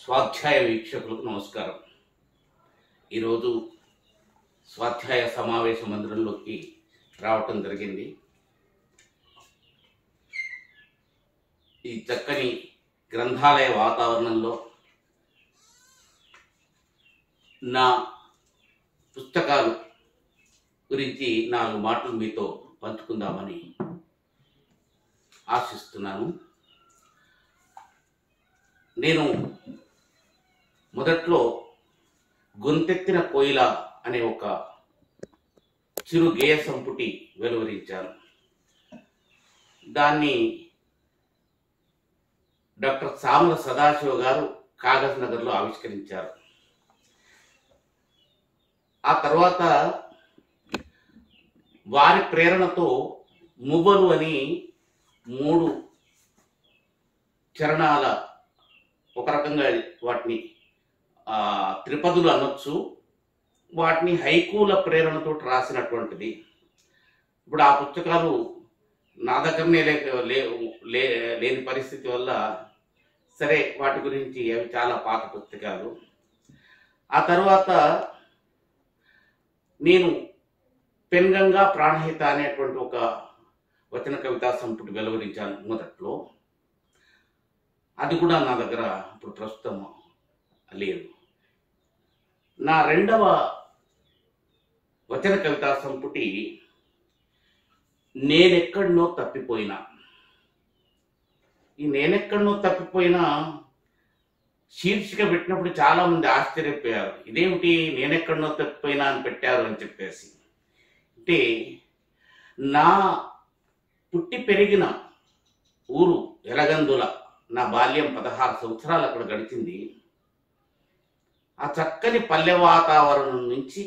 స్వాధ్యాయ వీక్షకులకు నమస్కారం ఈరోజు స్వాధ్యాయ సమావేశ మందిరంలోకి రావటం జరిగింది ఈ చక్కని గ్రంథాలయ వాతావరణంలో నా పుస్తకాలు గురించి నాలుగు మాటలు మీతో పంచుకుందామని ఆశిస్తున్నాను నేను మొదట్లో గొంతెత్తిన కోయిల అనే ఒక చిరు గేయ సంపుటి వెలువరించాను దాన్ని డాక్టర్ సామల సదాశివ గారు కాగజ్ నగర్లో ఆవిష్కరించారు ఆ తర్వాత వారి ప్రేరణతో మువ్వలు అని మూడు చరణాల ఒక రకంగా వాటిని ఆ, త్రిపదులు అనొచ్చు వాటిని హైకూల ప్రేరణతో రాసినటువంటిది ఇప్పుడు ఆ పుస్తకాలు నా దగ్గరనే లేక లే- లే- లేని పరిస్థితి వల్ల సరే వాటి గురించి అవి చాలా పాత పుస్తకాలు ఆ తర్వాత నేను పెన్గంగా ప్రాణహిత అనేటువంటి ఒక వచన కవితా సంపుటి వెలువరించాను మొదట్లో అది కూడా నా దగ్గర ఇప్పుడు ప్రస్తుతం లేదు నా రెండవ వచన కవితా సంపుటి నేనెక్కడనో తప్పిపోయినా ఈ నేనెక్కడనో తప్పిపోయినా శీర్షిక పెట్టినప్పుడు చాలా మంది ఆశ్చర్యపోయారు ఇదేమిటి నేనెక్కడనో తప్పిపోయినా అని పెట్టారు అని చెప్పేసి అంటే నా పుట్టి పెరిగిన ఊరు ఎలగందుల నా బాల్యం పదహారు సంవత్సరాలు అక్కడ గడిచింది ఆ చక్కని పల్లె వాతావరణం నుంచి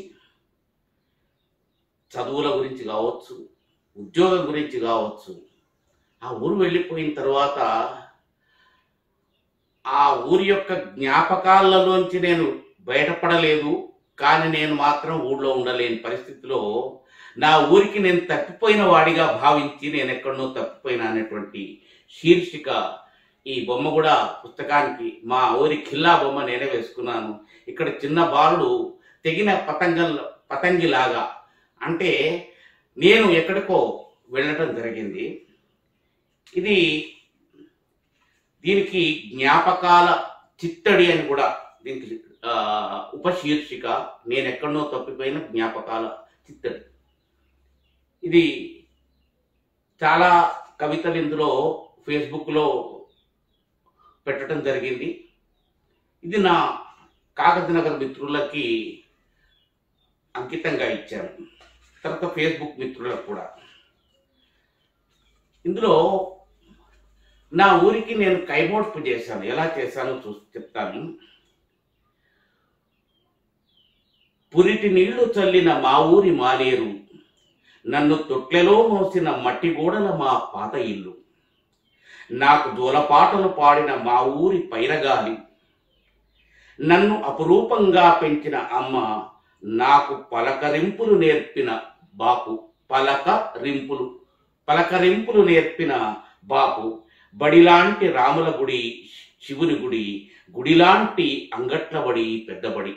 చదువుల గురించి కావచ్చు ఉద్యోగం గురించి కావచ్చు ఆ ఊరు వెళ్ళిపోయిన తర్వాత ఆ ఊరి యొక్క జ్ఞాపకాలలోంచి నేను బయటపడలేదు కానీ నేను మాత్రం ఊళ్ళో ఉండలేని పరిస్థితిలో నా ఊరికి నేను తప్పిపోయిన వాడిగా భావించి నేను ఎక్కడనో తప్పిపోయినా అనేటువంటి శీర్షిక ఈ బొమ్మ కూడా పుస్తకానికి మా ఊరి ఖిల్లా బొమ్మ నేనే వేసుకున్నాను ఇక్కడ చిన్న బాలుడు తెగిన పతంగల్ పతంగిలాగా అంటే నేను ఎక్కడికో వెళ్ళటం జరిగింది ఇది దీనికి జ్ఞాపకాల చిత్తడి అని కూడా దీనికి ఆ, ఉపశీర్షిక నేను ఎక్కడనో తప్పిపోయిన జ్ఞాపకాల చిత్తడి ఇది చాలా కవితలు ఇందులో ఫేస్బుక్లో పెట్టడం జరిగింది ఇది నా కాగజ్ నగర్ మిత్రులకి అంకితంగా ఇచ్చాను తర్వాత ఫేస్బుక్ మిత్రులకు కూడా ఇందులో నా ఊరికి నేను కైమోడ్పు చేశాను ఎలా చేశానో చూసి చెప్తాను పురిటి నీళ్లు చల్లిన మా ఊరి మానేరు నన్ను తొట్లెలో మోసిన మట్టి గోడల మా పాత ఇల్లు నాకు జోలపాటలు పాడిన మా ఊరి పైరగాలి నన్ను అపురూపంగా పెంచిన అమ్మ నాకు పలకరింపులు నేర్పిన బాపు పలక రింపులు పలకరింపులు నేర్పిన బాపు బడిలాంటి రాముల గుడి శివుని గుడి గుడిలాంటి అంగట్ల బడి పెద్దబడి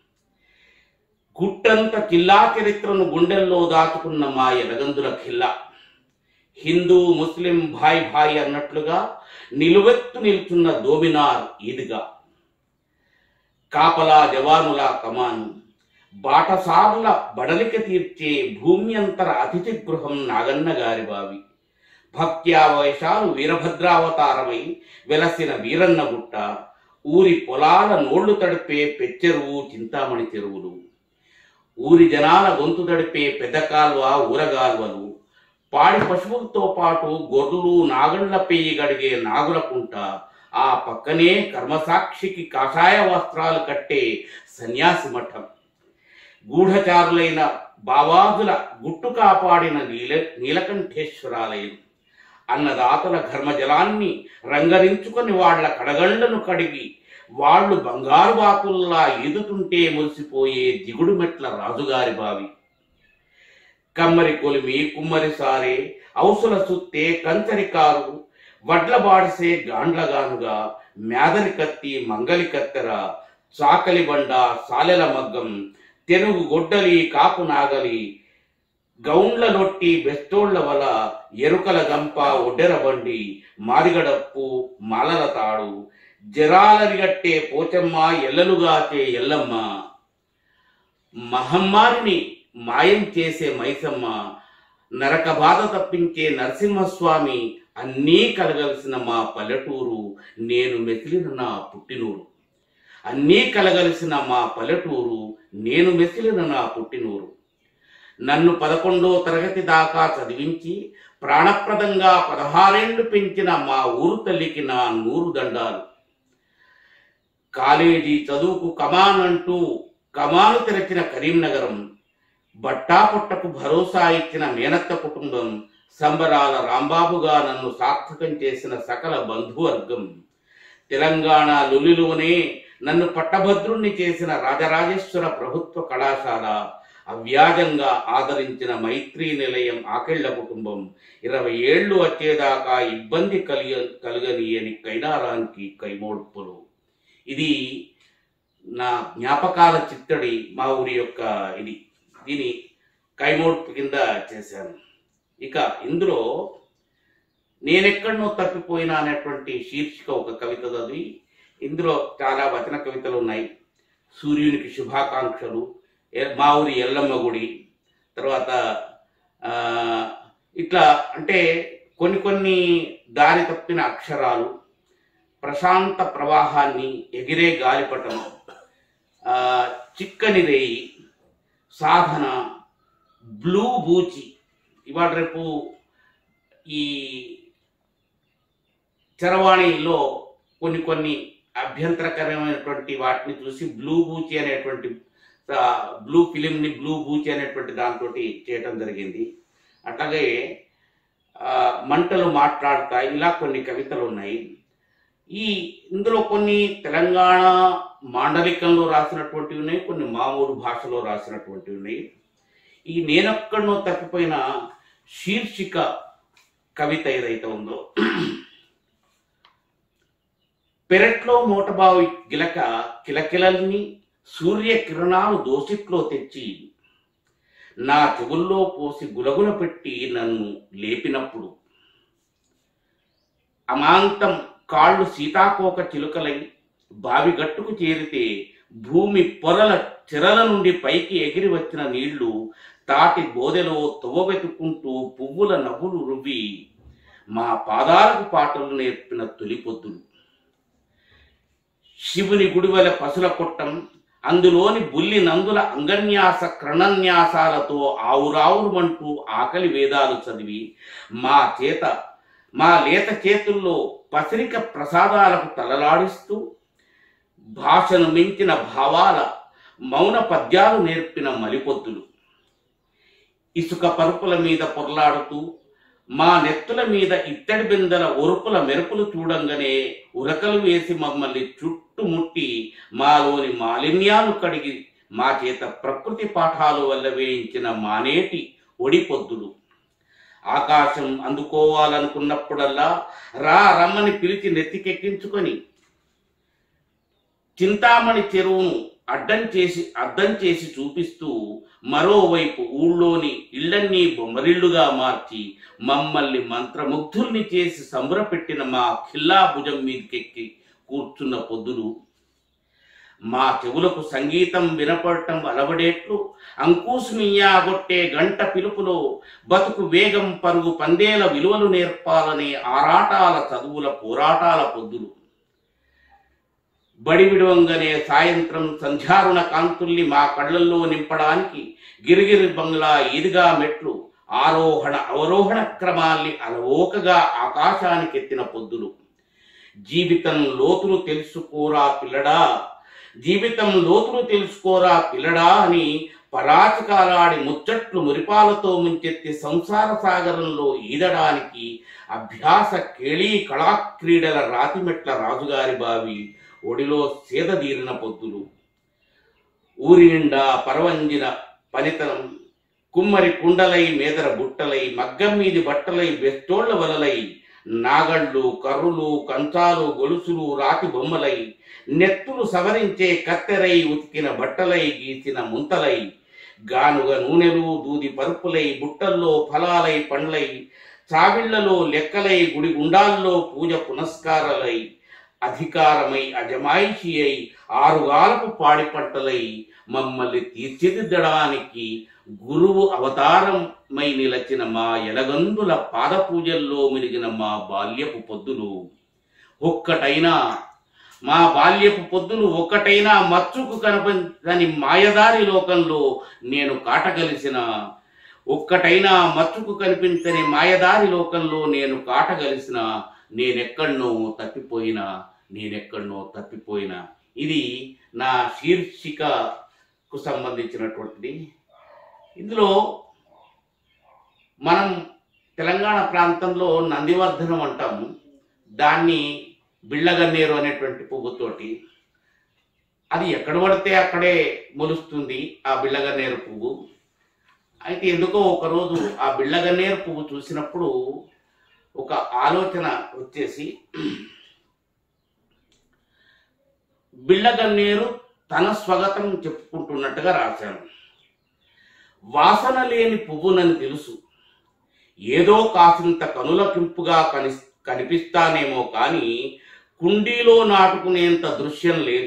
గుట్టంత కిల్లా చరిత్రను గుండెల్లో దాచుకున్న మా ఎలగందుల ఖిల్లా హిందూ ముస్లిం భాయ్ భాయ్ అన్నట్లుగా నిలువెత్తు నిల్చున్న దోమినార్ ఈద్గా కాపలా జవానుల కమాను బాటసారుల బడలిక తీర్చే భూమ్యంతర అతిథి గృహం నాగన్న గారి బావి భక్త్యావేశాలు వీరభద్రావతారమై వెలసిన వీరన్న గుట్ట ఊరి పొలాల నోళ్లు తడిపే పెచ్చెరువు చింతామణి చెరువులు ఊరి జనాల గొంతు తడిపే పెద్ద కాల్వ ఊరగాల్వలు పాడి పశువులతో పాటు గొర్రెలు నాగండ్ల పెయ్యి గడిగే నాగులకుంట ఆ పక్కనే కర్మసాక్షికి కాషాయ వస్త్రాలు కట్టే సన్యాసి మఠం గూఢచారులైన బావాదుల గుట్టు కాపాడిన నీల నీలకంఠేశ్వరాలయం అన్నదాతల ఘర్మజలాన్ని రంగరించుకొని వాళ్ళ కడగళ్లను కడిగి వాళ్ళు బంగారు బాకుల్లా ఈదుతుంటే మురిసిపోయే దిగుడు మెట్ల రాజుగారి బావి కమ్మరి కొలిమి కుమ్మరి సారే ఔసుల సుత్తే కంచరి కారు వడ్ల బాడిసే గాండ్లగానుగా మేదరి కత్తి మంగలి కత్తెర చాకలి బండ సాలెల మగ్గం తెనుగు గొడ్డలి కాపు నాగలి గౌండ్ల లొట్టి బెస్తోళ్ల వల ఎరుకల గంప ఒడ్డెర బండి మాదిగడప్పు మాలల తాడు జరాలరిగట్టే పోచమ్మ ఎల్లలుగాచే ఎల్లమ్మ మహమ్మారిని మాయం చేసే మైసమ్మ నరక బాధ తప్పించే నరసింహస్వామి అన్నీ కలగలిసిన మా పల్లెటూరు నేను మెసిలిన నా పుట్టినూరు అన్నీ కలగలిసిన మా పల్లెటూరు నేను మెసిలిన నా పుట్టినూరు నన్ను పదకొండో తరగతి దాకా చదివించి ప్రాణప్రదంగా పదహారేళ్లు పెంచిన మా ఊరు తల్లికి నా నూరు దండాలు కాలేజీ చదువుకు కమాన్ అంటూ కమాను తెరచిన కరీంనగరం బట్టాపుట్టకు భరోసా ఇచ్చిన మేనత్త కుటుంబం సంబరాల రాంబాబుగా నన్ను సార్థకం చేసిన సకల బంధువర్గం తెలంగాణ లులిలోనే నన్ను పట్టభద్రుణ్ణి చేసిన రాజరాజేశ్వర ప్రభుత్వ కళాశాల అవ్యాజంగా ఆదరించిన మైత్రి నిలయం ఆకెళ్ల కుటుంబం ఇరవై ఏళ్లు వచ్చేదాకా ఇబ్బంది కలిగ కలుగనీయని కైనారానికి కైమోడ్పులు ఇది నా జ్ఞాపకాల చిత్తడి మా ఊరి యొక్క ఇది దీని కైమోడ్పు కింద చేశాను ఇక ఇందులో నేనెక్కడనో తప్పిపోయినా అనేటువంటి శీర్షిక ఒక కవిత చదివి ఇందులో చాలా వచన కవితలు ఉన్నాయి సూర్యునికి శుభాకాంక్షలు ఎ- మా ఊరి ఎల్లమ్మ గుడి తర్వాత ఆ, ఇట్లా అంటే కొన్ని కొన్ని దారి తప్పిన అక్షరాలు ప్రశాంత ప్రవాహాన్ని ఎగిరే గాలిపటం ఆ, చిక్కని రేయి సాధన బ్లూ బూచి ఇవాళ రేపు ఈ చరవాణిలో కొన్ని కొన్ని అభ్యంతరకరమైనటువంటి వాటిని చూసి బ్లూ బూచి అనేటువంటి ఆ, బ్లూ ఫిలింని బ్లూ బూచి అనేటువంటి దాంతో చేయటం జరిగింది అట్లాగే ఆ, మంటలు మాట్లాడతాయి ఇలా కొన్ని కవితలు ఉన్నాయి ఈ ఇందులో కొన్ని తెలంగాణ మాండలికంలో రాసినటువంటివి ఉన్నాయి కొన్ని మామూలు భాషలో రాసినటువంటివి ఉన్నాయి ఈ నేనొక్కడనో తప్పిపోయిన శీర్షిక కవిత ఏదైతే ఉందో పెరట్లో మూటబావి గిలక కిలకిలల్ని సూర్య కిరణాలు దోసిట్లో తెచ్చి నా చెవుల్లో పోసి గులగుల పెట్టి నన్ను లేపినప్పుడు అమాంతం కాళ్ళు సీతాకోక చిలుకలై బావి గట్టుకు చేరితే భూమి పొరల చెరల నుండి పైకి ఎగిరి వచ్చిన నీళ్లు తాటి బోదెలో తువ్వబెతుకుంటూ పువ్వుల నవ్వులు రువ్వి మా పాదాలకు పాటలు నేర్పిన తొలి పొద్దులు శివుని గుడివల పసుల కొట్టం అందులోని బుల్లి నందుల అంగన్యాస క్రణన్యాసాలతో ఆవురావురుమంటూ ఆకలి వేదాలు చదివి మా చేత మా లేత చేతుల్లో పసిరిక ప్రసాదాలకు తలలాడిస్తూ భాషను మించిన భావాల మౌన పద్యాలు నేర్పిన మలిపొద్దులు ఇసుక పరుపుల మీద పొర్లాడుతూ మా నెత్తుల మీద ఇత్తడి బిందెల ఉరుపుల మెరుపులు చూడంగానే ఉరకలు వేసి మమ్మల్ని చుట్టుముట్టి మాలోని మాలిన్యాలు కడిగి మా చేత ప్రకృతి పాఠాలు వల్ల వేయించిన మానేటి ఒడిపొద్దులు ఆకాశం అందుకోవాలనుకున్నప్పుడల్లా రా రమ్మని పిలిచి నెత్తికెక్కించుకొని చింతామణి చెరువును అడ్డం చేసి అద్దం చేసి చూపిస్తూ మరోవైపు ఊళ్ళోని ఇళ్లన్నీ బొమ్మరిళ్లుగా మార్చి మమ్మల్ని మంత్రముగ్ధుల్ని చేసి సంబరపెట్టిన మా ఖిల్లా భుజం మీదకెక్కి కూర్చున్న పొద్దులు మా చెవులకు సంగీతం వినపడటం అలవడేట్లు అంకుశమియ్యాగొట్టే గంట పిలుపులో బతుకు వేగం పరుగు పందేల విలువలు నేర్పాలనే ఆరాటాల చదువుల పోరాటాల పొద్దులు బడి విడవంగానే సాయంత్రం సంధ్యారుణ కాంతుల్ని మా కళ్ళల్లో నింపడానికి గిరిగిరి బంగ్లా ఈదుగా మెట్లు ఆరోహణ అవరోహణ క్రమాల్ని అలవోకగా ఆకాశానికెత్తిన పొద్దులు జీవితం లోతులు తెలుసుకోరా పిల్లడా జీవితం లోతులు తెలుసుకోరా పిల్లడా అని పరాచకాలాడి ముచ్చట్లు మురిపాలతో ముంచెత్తి సంసార సాగరంలో ఈదడానికి అభ్యాస కేళీ కళాక్రీడల రాతిమెట్ల రాజుగారి బావి ఒడిలో సేదదీరిన పొద్దులు ఊరి నిండా పరవంజిన పనితనం కుమ్మరి కుండలై మేదర బుట్టలై మగ్గం మీది బట్టలై బెస్తోళ్ల వలలై నాగళ్ళు కర్రులు కంచాలు గొలుసులు రాతి బొమ్మలై నెత్తులు సవరించే కత్తెరై ఉతికిన బట్టలై గీసిన ముంతలై గానుగ నూనెలు దూది పరుపులై బుట్టల్లో ఫలాలై పండ్లై చావిళ్లలో లెక్కలై గుడి గుండాల్లో పూజ పునస్కారాలై అధికారమై అజమాయిషి అయి ఆరుగాలపు పాడి పంటలై మమ్మల్ని తీర్చిదిద్దడానికి గురువు అవతారమై నిలచిన మా ఎలగందుల పాద పూజల్లో మిరిగిన మా బాల్యపు పొద్దులు ఒక్కటైనా మా బాల్యపు పొద్దులు ఒక్కటైనా మచ్చుకు కనపని మాయదారి లోకంలో నేను కాటగలిసిన ఒక్కటైనా మచ్చుకు కనిపించని మాయదారి లోకంలో నేను కాటగలిసిన నేనెక్కడనో తప్పిపోయినా నేనెక్కడనో తప్పిపోయినా ఇది నా శీర్షికకు సంబంధించినటువంటిది ఇందులో మనం తెలంగాణ ప్రాంతంలో నందివర్ధనం అంటాము దాన్ని బిళ్ళగన్నేరు అనేటువంటి పువ్వుతోటి అది ఎక్కడ పడితే అక్కడే మొలుస్తుంది ఆ బిళ్ళగన్నేరు పువ్వు అయితే ఎందుకో ఒకరోజు ఆ బిళ్ళగన్నేరు పువ్వు చూసినప్పుడు ఒక ఆలోచన వచ్చేసి బిళ్ళగన్నేరు తన స్వగతం చెప్పుకుంటున్నట్టుగా రాశాను వాసన లేని పువ్వునని తెలుసు ఏదో కాసింత కనులకింపుగా కని కనిపిస్తానేమో కానీ కుండీలో నాటుకునేంత దృశ్యం లేదు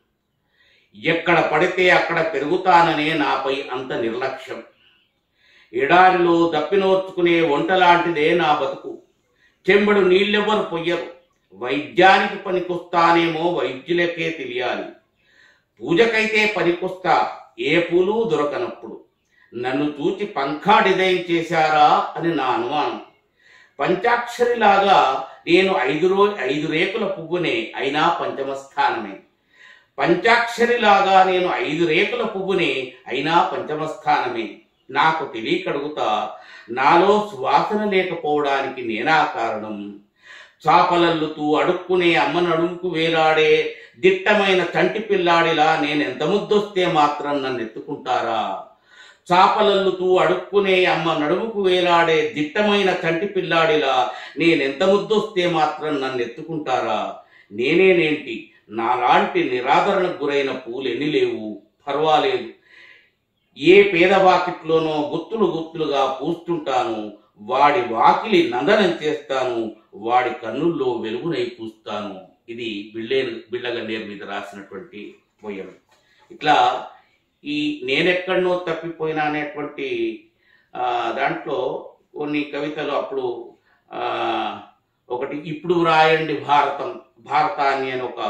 ఎక్కడ పడితే అక్కడ పెరుగుతాననే నాపై అంత నిర్లక్ష్యం ఎడారిలో దప్పినోర్చుకునే వంటలాంటిదే నా బతుకు చెంబడు నీళ్ళెవ్వరు పొయ్యరు వైద్యానికి పనికొస్తానేమో వైద్యులకే తెలియాలి పూజకైతే పనికొస్తా ఏ పూలు దొరకనప్పుడు నన్ను చూచి పంఖా డిజైన్ చేశారా అని నా అనుమానం పంచాక్షరిలాగా నేను ఐదు రో ఐదు రేకుల పువ్వునే అయినా పంచమ స్థానమే పంచాక్షరిలాగా నేను ఐదు రేకుల పువ్వునే అయినా పంచమ స్థానమే నాకు తెలియకడుగుతా నాలో సువాసన లేకపోవడానికి నేనా కారణం చాపలల్లుతూ అడుక్కునే అమ్మ నడుముకు వేలాడే దిట్టమైన చంటి పిల్లాడిలా నేను ఎంత ముద్దొస్తే మాత్రం నన్ను ఎత్తుకుంటారా చాపలల్లుతూ అడుక్కునే అమ్మ నడుముకు వేలాడే దిట్టమైన చంటి పిల్లాడిలా నేనెంత ముద్దొస్తే మాత్రం నన్ను ఎత్తుకుంటారా నేనేనేంటి నాలాంటి నిరాదరణకు గురైన పూలు ఎన్ని లేవు పర్వాలేదు ఏ పేద వాకిట్లోనో గుత్తులు గుత్తులుగా పూస్తుంటాను వాడి వాకిలి నందనం చేస్తాను వాడి కన్నుల్లో వెలుగునై పూస్తాను ఇది బిళ్ళే బిళ్ళగన్నేరు మీద రాసినటువంటి పోయం ఇట్లా ఈ నేనెక్కడనో తప్పిపోయినా అనేటువంటి ఆ, దాంట్లో కొన్ని కవితలు అప్పుడు ఆ, ఒకటి ఇప్పుడు వ్రాయండి భారతం భారతాన్ని అని ఒక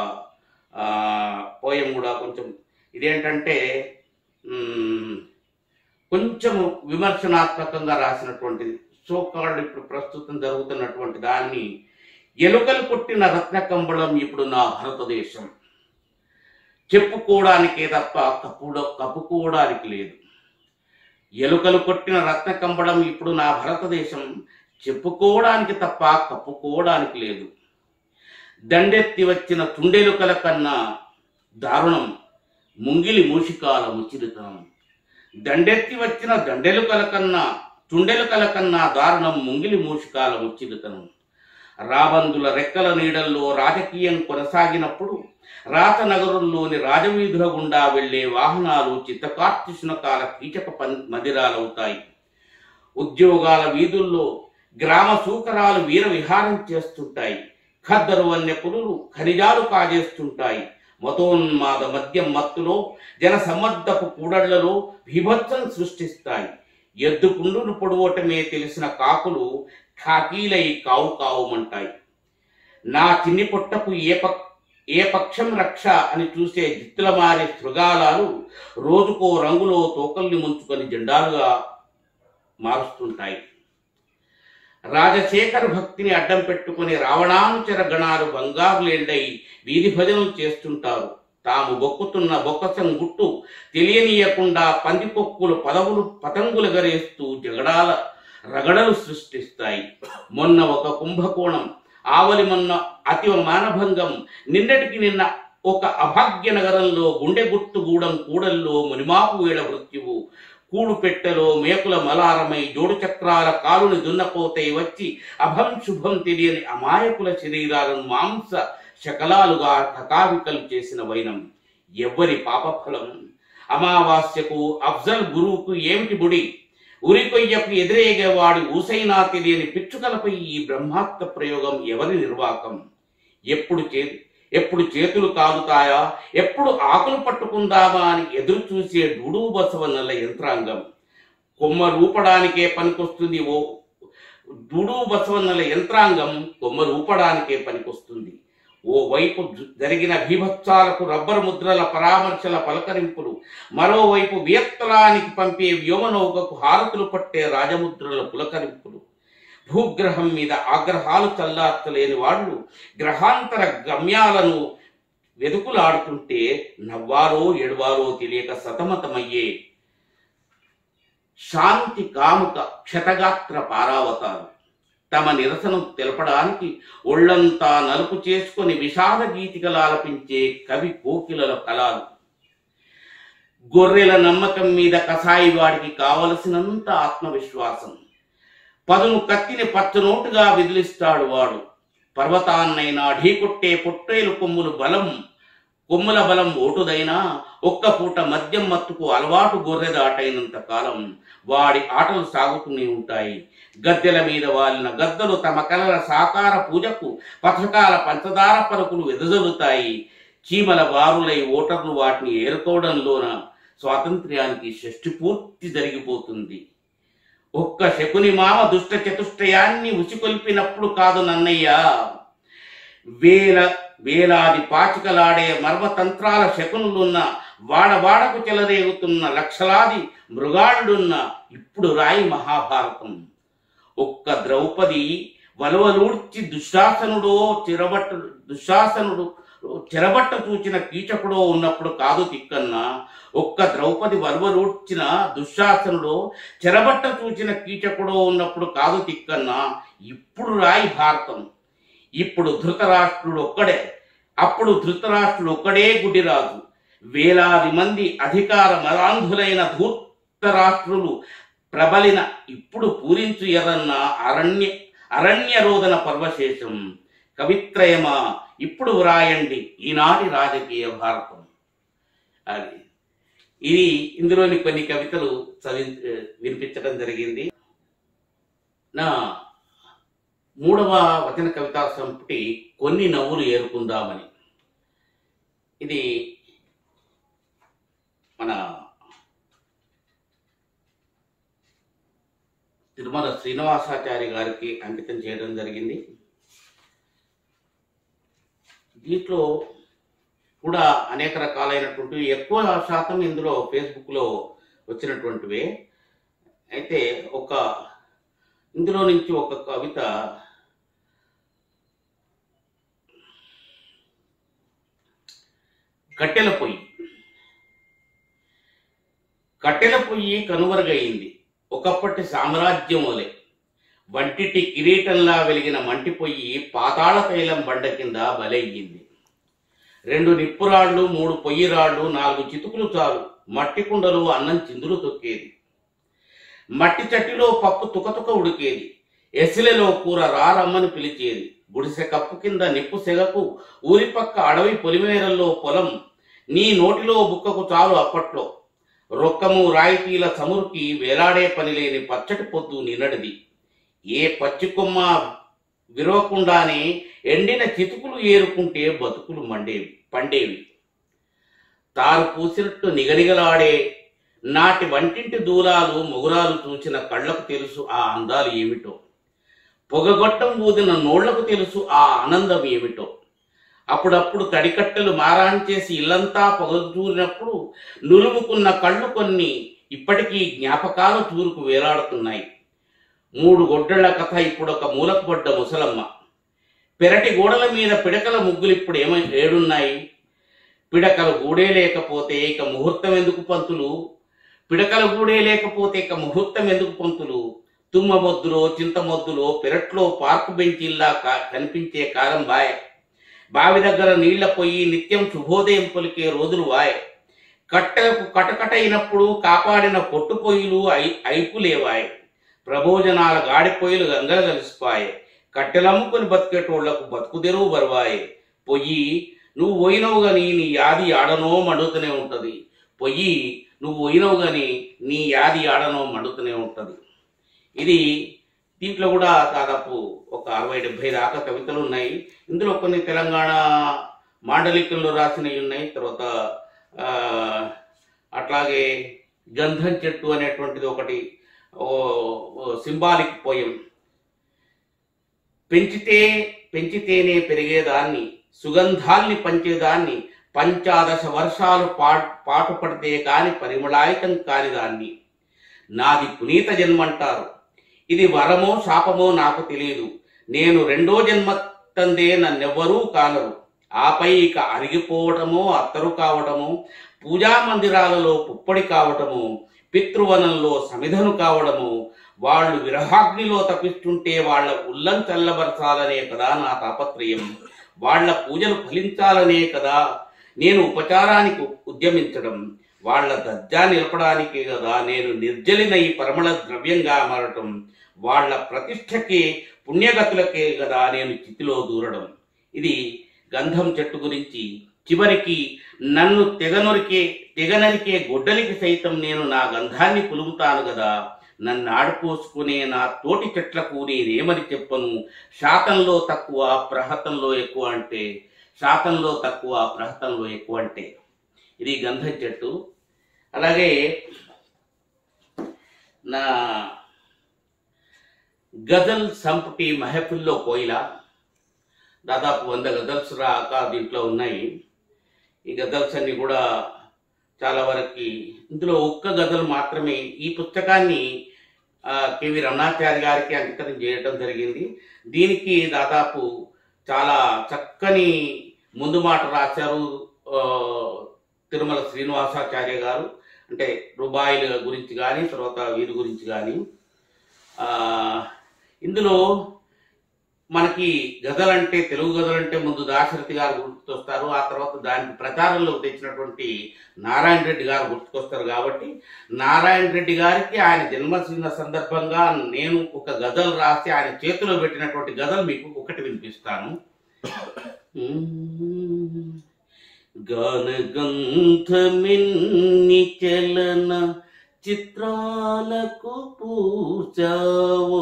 పోయం కూడా కొంచెం ఇదేంటంటే మ్, కొంచెం విమర్శనాత్మకంగా రాసినటువంటిది సో కాల్డ్ ఇప్పుడు ప్రస్తుతం జరుగుతున్నటువంటి దాన్ని ఎలుకలు కొట్టిన రత్న కంబళం ఇప్పుడు నా భారతదేశం చెప్పుకోవడానికే తప్ప కప్పుడ కప్పుకోవడానికి లేదు ఎలుకలు కొట్టిన రత్న కంబళం ఇప్పుడు నా భారతదేశం చెప్పుకోవడానికి తప్ప కప్పుకోవడానికి లేదు దండెత్తి వచ్చిన తుండెలుకల కన్నా దారుణం ముంగిలి మూషికాల ముచిరితనం దండెత్తి వచ్చిన దండెలుకల కన్నా తుండెలుకల కన్నా దారుణం ముంగిలి మూషికాల ముచ్చిరితనం రాబందుల రెక్కల నీడల్లో రాజకీయం కొనసాగినప్పుడు రాతనగరంలోని రాజవీధుల గుండా వెళ్లే వాహనాలు చిత్తకార్తిశునకాల కీచక పం- మదిరాలవుతాయి ఉద్యోగాల వీధుల్లో గ్రామ సూకరాలు వీర విహారం చేస్తుంటాయి ఖద్దరు వన్య పులులు ఖనిజాలు కాజేస్తుంటాయి మతోన్మాద మద్యం మత్తులో జన సమ్మర్దపు కూడళ్లలో భీభత్సం సృష్టిస్తాయి ఎద్దు కుండును పొడవటమే తెలిసిన కాకులు ఖాకీలై కావు కావుమంటాయి నా చిన్ని పొట్టకు ఏ పక్ ఏ పక్షం రక్ష అని చూసే జిత్తుల మారే శృగాలాలు రోజుకో రంగులో తోకల్ని ముంచుకొని జెండాలుగా మారుస్తుంటాయి రాజశేఖర భక్తిని అడ్డం పెట్టుకుని రావణానుచర గణాలు బంగారులేండై వీధి భజనలు చేస్తుంటారు తాము బొక్కుతున్న బొక్కసం గుట్టు తెలియనీయకుండా పందికొక్కులు పదవులు పతంగులు గరేస్తూ జగడాల రగడలు సృష్టిస్తాయి మొన్న ఒక కుంభకోణం ఆవలి మొన్న అతి మానభంగం నిన్నటికి నిన్న ఒక అభాగ్య నగరంలో గుండె గుట్టు గూడెం కూడల్లో మునిమాపు వేళ మృత్యువు కూడు పెట్టెలో మేకుల మలారమై జోడు చక్రాల కాలుని దున్నపోతే వచ్చి అభం శుభం తెలియని అమాయకుల శరీరాలను మాంస శకలాలుగా కకావికలు చేసిన వైనం ఎవ్వరి పాపఫలం అమావాస్యకు అఫ్జల్ గురువుకు ఏమిటి బుడి ఉరికొయ్యకు ఎదురేగేవాడి ఊసైనా తెలియని పిచ్చుకలపై ఈ బ్రహ్మాత్మ ప్రయోగం ఎవరి నిర్వాకం ఎప్పుడు చే ఎప్పుడు చేతులు కాలుతాయా ఎప్పుడు ఆకులు పట్టుకుందామా అని ఎదురు చూసే డూడు బసవన్నల యంత్రాంగం కొమ్మ రూపడానికే పనికొస్తుంది ఓ డూడు బసవన్నల యంత్రాంగం కొమ్మ రూపడానికే పనికొస్తుంది ఓ వైపు జు- జరిగిన భీభత్సాలకు రబ్బరు ముద్రల పరామర్శల పలకరింపులు మరోవైపు వియత్తలానికి పంపే వ్యోమనౌకకు హారతులు పట్టే రాజముద్రల పులకరింపులు భూగ్రహం మీద ఆగ్రహాలు చల్లార్చలేని వాళ్ళు గ్రహాంతర గమ్యాలను వెతుకులాడుతుంటే నవ్వారో ఎడవారో తెలియక సతమతమయ్యే శాంతి కాముక క్షతగాత్ర పారావతారు తమ నిరసనం తెలపడానికి ఒళ్ళంతా నలుపు చేసుకొని విషాద గీతికలు ఆలపించే కవి కోకిలల కళాలు గొర్రెల నమ్మకం మీద కసాయి వాడికి కావలసినంత ఆత్మవిశ్వాసం పదును కత్తిని పచ్చనోటుగా విదిలిస్తాడు వాడు పర్వతాన్నైనా ఢీకొట్టే పొట్టేలు కొమ్ములు బలం కొమ్ముల బలం ఓటుదైనా ఒక్క పూట మద్యం మత్తుకు అలవాటు గొర్రెదాటైనంత కాలం వాడి ఆటలు సాగుతూనే ఉంటాయి గద్దెల మీద వాలిన గద్దలు తమ కలల సాకార పూజకు పథకాల పంచదార పరుకులు వెదజల్లుతాయి చీమల వారులై ఓటర్లు వాటిని ఏరుకోవడంలోన స్వాతంత్ర్యానికి షష్టి పూర్తి జరిగిపోతుంది ఒక్క శకుని మామ దుష్ట చతుష్టయాన్ని ఉసికొల్పినప్పుడు కాదు నన్నయ్య వేల వేలాది పాచికలాడే మర్మతంత్రాల శకునులున్న వాడవాడకు చెలరేగుతున్న లక్షలాది మృగాళ్ళున్న ఇప్పుడు రాయి మహాభారతం ఒక్క ద్రౌపది వలవలూడ్చి దుశ్శాసనుడో చిరబట్ట దుశ్శాసనుడు చెరబట్ట చూచిన కీచకుడో ఉన్నప్పుడు కాదు తిక్కన్న ఒక్క ద్రౌపది వలవలూడ్చిన దుశ్శాసనుడో చెరబట్ట చూచిన కీచకుడో ఉన్నప్పుడు కాదు తిక్కన్న ఇప్పుడు రాయి భారతం ఇప్పుడు ధృతరాష్ట్రుడు ఒక్కడే అప్పుడు ధృతరాష్ట్రుడు ఒక్కడే గుడిరాజు వేలాది మంది అధికార మరాంధులైన ధూర్తరాష్ట్రులు ప్రబలిన ఇప్పుడు పూరించు ఎర్రన్న అరణ్య అరణ్య రోదన పర్వశేషం కవిత్రయమా ఇప్పుడు వ్రాయండి ఈనాటి రాజకీయ భారతం అది ఇది ఇందులోని కొన్ని కవితలు చదివి వినిపించడం జరిగింది నా మూడవ వచన కవితా సంపుటి కొన్ని నవ్వులు ఏరుకుందామని ఇది మన తిరుమల శ్రీనివాసాచారి గారికి అంకితం చేయడం జరిగింది దీంట్లో కూడా అనేక రకాలైనటువంటి ఎక్కువ శాతం ఇందులో ఫేస్బుక్లో వచ్చినటువంటివే అయితే ఒక ఇందులో నుంచి ఒక కవిత కట్టెల పొయ్యి కట్టెల పొయ్యి కనుమరుగయింది ఒకప్పటి సామ్రాజ్యం వలె వంటిటి కిరీటంలా వెలిగిన మంటి పొయ్యి పాతాళ తైలం బండ కింద బలయ్యింది రెండు నిప్పురాళ్ళు మూడు పొయ్యి రాళ్ళు నాలుగు చితుకులు చాలు మట్టి కుండలు అన్నం చిందులు తొక్కేది మట్టి చట్టిలో పప్పు తుకతుక ఉడికేది ఎసిలెలో కూర రారమ్మని పిలిచేది గుడిసె కప్పు కింద నిప్పు సెగకు ఊరి పక్క అడవి పొలిమేరల్లో పొలం నీ నోటిలో బుక్కకు చాలు అప్పట్లో రొక్కము రాయితీల చమురుకి వేలాడే పని లేని పచ్చటి పొద్దు నిన్నడిది ఏ పచ్చి కొమ్మ విరవకుండానే ఎండిన చితుకులు ఏరుకుంటే బతుకులు మండేవి పండేవి తారు పూసినట్టు నిగనిగలాడే నాటి వంటింటి దూలాలు మొగురాలు చూసిన కళ్ళకు తెలుసు ఆ అందాలు ఏమిటో పొగగొట్టం ఊదిన నోళ్లకు తెలుసు ఆ ఆనందం ఏమిటో అప్పుడప్పుడు తడికట్టెలు మారాన్ చేసి ఇల్లంతా పొగదూరినప్పుడు నులుముకున్న కళ్ళు కొన్ని ఇప్పటికీ జ్ఞాపకాల తూరుకు వేలాడుతున్నాయి మూడు గొడ్డళ్ల కథ ఇప్పుడు ఒక మూలకు పడ్డ ముసలమ్మ పెరటి గోడల మీద పిడకల ముగ్గులు ఇప్పుడు ఏమై ఏడున్నాయి పిడకల గూడే లేకపోతే ఇక ముహూర్తం ఎందుకు పంతులు పిడకల గూడే లేకపోతే ఇక ముహూర్తం ఎందుకు పంతులు తుమ్మ మొద్దులో చింత మొద్దులో పెరట్లో పార్కు బెంచిల్లా కా- కనిపించే కాలం బాయ్ బావి దగ్గర నీళ్ల పోయి నిత్యం శుభోదయం పలికే రోజులు వాయ్ కట్టెలకు కటకటైనప్పుడు కాపాడిన పొట్టుపొయ్యిలు ఐ ఐపులేవాయి ప్రభోజనాల గాడిపొయ్యిలు గంగలు కలిసిపాయే కట్టెలమ్ముకొని బతికేటోళ్లకు బతుకు తెరువు బరువాయే పొయ్యి నువ్వు పోయినవు గాని నీ యాది ఆడనో మండుతూనే ఉంటది పొయ్యి నువ్వు పోయినవు గాని నీ యాది ఆడనో మండుతూనే ఉంటది ఇది దీంట్లో కూడా దాదాపు ఒక అరవై డెబ్బై దాకా కవితలు ఉన్నాయి ఇందులో కొన్ని తెలంగాణ మాండలికంలో రాసినవి ఉన్నాయి తర్వాత ఆ, అట్లాగే గంధం చెట్టు అనేటువంటిది ఒకటి సింబాలిక్ పోయం పెంచితే పెంచితేనే పెరిగేదాన్ని సుగంధాల్ని పంచేదాన్ని పంచాదశ వర్షాలు పా పాటు పడితే కాని పరిమళాయకం కాని దాన్ని నాది పునీత జన్మంటారు ఇది వరమో శాపమో నాకు తెలియదు నేను రెండో జన్మ తందే నన్నెవ్వరూ కానరు ఆపై ఇక అరిగిపోవటమో అత్తరు కావటము పూజా మందిరాలలో పుప్పడి కావటము పితృవనంలో సమిధను కావడము వాళ్ళు విరహాగ్నిలో తప్పిస్తుంటే వాళ్ళ ఉల్లం చల్లబరచాలనే కదా నా తాపత్రయం వాళ్ళ పూజలు ఫలించాలనే కదా నేను ఉపచారానికి ఉద్యమించడం వాళ్ళ దర్జా నిలపడానికి కదా నేను నిర్జలిన ఈ పరిమళ ద్రవ్యంగా మారటం వాళ్ళ ప్రతిష్టకి పుణ్యగతులకే కదా నేను చితిలో దూరడం ఇది గంధం చెట్టు గురించి చివరికి నన్ను తెగనొరికే తెగనరికే గొడ్డలికి సైతం నేను నా గంధాన్ని పులుముతాను కదా నన్ను ఆడుకోసుకునే నా తోటి చెట్లకు నేనేమని చెప్పను శాతంలో తక్కువ ప్రహతంలో ఎక్కువ అంటే శాతంలో తక్కువ ప్రహతంలో ఎక్కువ అంటే ఇది గంధం చెట్టు అలాగే నా గజల్ సంపుటి మహఫిల్లో కోయిల దాదాపు వంద గజల్స్ రాక దీంట్లో ఉన్నాయి ఈ గజల్స్ అన్ని కూడా చాలా వరకు ఇందులో ఒక్క గజల్ మాత్రమే ఈ పుస్తకాన్ని ఆ, కెవి రమణాచారి గారికి అంకితం చేయడం జరిగింది దీనికి దాదాపు చాలా చక్కని ముందు మాట రాశారు ఆ, తిరుమల శ్రీనివాసాచార్య గారు అంటే రుబాయిల గురించి కానీ తర్వాత వీరి గురించి కానీ ఆ, ఇందులో మనకి గజలంటే తెలుగు గజలంటే ముందు దాశరథి గారు గుర్తుకొస్తారు ఆ తర్వాత దానికి ప్రచారంలోకి తెచ్చినటువంటి నారాయణ రెడ్డి గారు గుర్తుకొస్తారు కాబట్టి నారాయణ రెడ్డి గారికి ఆయన జన్మదిన సందర్భంగా నేను ఒక గజల్ రాసి ఆయన చేతిలో పెట్టినటువంటి గజల్ మీకు ఒకటి వినిపిస్తాను గానగంధమిన్ని చలన చిత్రాలకు పూచావో